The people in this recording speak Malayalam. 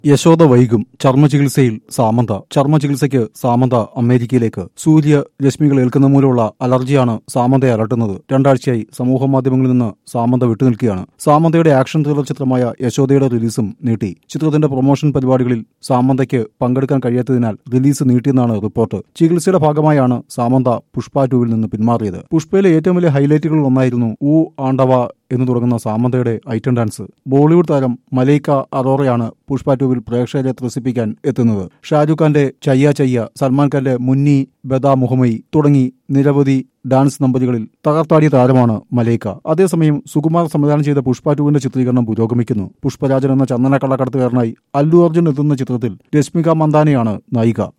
യശോദ വൈകും ചർമ്മചികിത്സയിൽ സാമന്ത ചർമ്മചികിത്സയ്ക്ക് സാമന്ത അമേരിക്കയിലേക്ക് സൂര്യ രശ്മികൾ ഏൽക്കുന്ന മൂലമുള്ള അലർജിയാണ് സാമന്തയെ അലട്ടുന്നത് രണ്ടാഴ്ചയായി സമൂഹ മാധ്യമങ്ങളിൽ നിന്ന് സാമന്ത വിട്ടുനിൽക്കുകയാണ് സാമന്തയുടെ ആക്ഷൻ ത്രില്ലർ ചിത്രമായ യശോദയുടെ റിലീസും നീട്ടി ചിത്രത്തിന്റെ പ്രൊമോഷൻ പരിപാടികളിൽ സാമന്തയ്ക്ക് പങ്കെടുക്കാൻ കഴിയാത്തതിനാൽ റിലീസ് നീട്ടിയെന്നാണ് റിപ്പോർട്ട് ചികിത്സയുടെ ഭാഗമായാണ് സാമന്ത പുഷ്പ ടൂവിൽ നിന്ന് പിന്മാറിയത് പുഷ്പയിലെ ഏറ്റവും വലിയ ഹൈലൈറ്റുകളിൽ ഒന്നായിരുന്നു ഊ ആണ്ടവ എന്ന് തുടങ്ങുന്ന സാമന്തയുടെ ഐറ്റം ഡാൻസ് ബോളിവുഡ് താരം മലൈക്ക അറോറയാണ് പുഷ്പ ടൂവിൽ പ്രേക്ഷകരെ ത്രസിപ്പിക്കാൻ എത്തുന്നത് ഷാരൂഖ് ഖാന്റെ ചയ്യ ചയ്യ സൽമാൻ ഖാന്റെ മുന്നി ബദ മുഹമ്മയി തുടങ്ങി നിരവധി ഡാൻസ് നമ്പറുകളിൽ തകർത്താടിയ താരമാണ് മലൈക്ക അതേസമയം സുകുമാർ സംവിധാനം ചെയ്ത പുഷ്പ ടൂവിന്റെ ചിത്രീകരണം പുരോഗമിക്കുന്നു പുഷ്പരാജൻ എന്ന ചന്ദന കള്ളക്കടത്തുകാരനായി അല്ലു അർജുൻ എത്തുന്ന ചിത്രത്തിൽ രശ്മിക മന്ദാനയാണ് നായിക